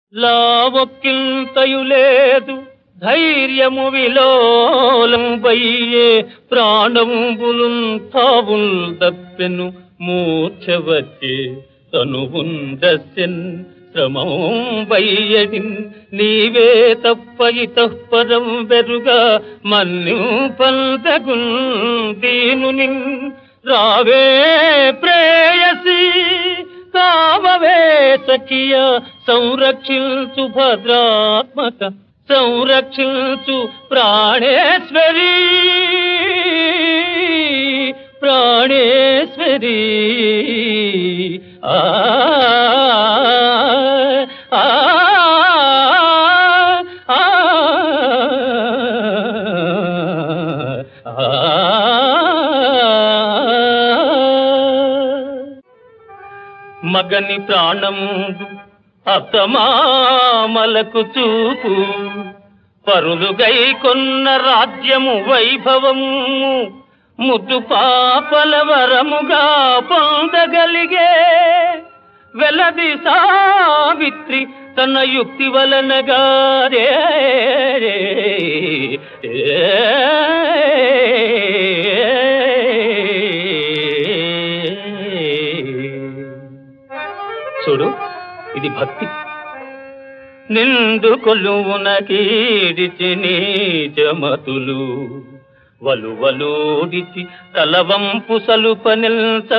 లావొక్కింతయు లేదు ధైర్యము విలోలంబయ్యే ప్రాణంబులున్ తావుల్ దప్పెను మూర్ఛవచ్చే తనువుండస్యన్ శ్రమం వయ్యడిన్ నీవే తప్ప ఇతఃపరం బెరుగా మన్యు పంతగున్ దీనునిన్ రావే ప్రేయసి కావవే సఖియ సంరక్షించు భద్రాత్మక సంరక్షించు ప్రాణేశ్వరి ప్రాణేశ్వరి ఆ ఆ, ఆ, మగని ప్రాణముందు అత్తమామలకు చూపు పరులుగై కొన్న రాజ్యము వైభవము ముద్దు పాపల వరముగా పొందగలిగే వెలది సావిత్రి తన యుక్తి వలనగా రే చూడు ఇది భక్తి నిండు కొలువున కీడిచి నీచమతులు వలువలోడిచి తలవంపు సలుపనిల్త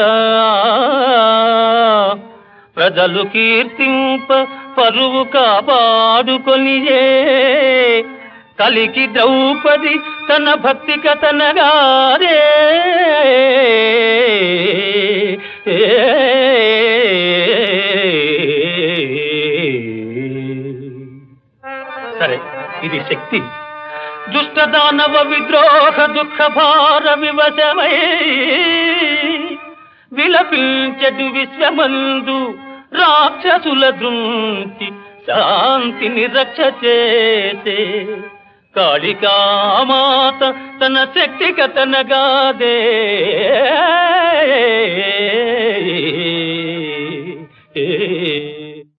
ప్రజలు కీర్తింప పరువు కాపాడుకొనియే కలికి ద్రౌపది తన భక్తి కథనగారే సరే ఇది శక్తి దుష్ట దానవ విద్రోహ దుఃఖ భార వివశమై విలపించడు విశ్వమందు రాక్షసుల దృంచి శాంతిని రక్ష చేసే కాళికామాత తన శక్తి కథనగాదే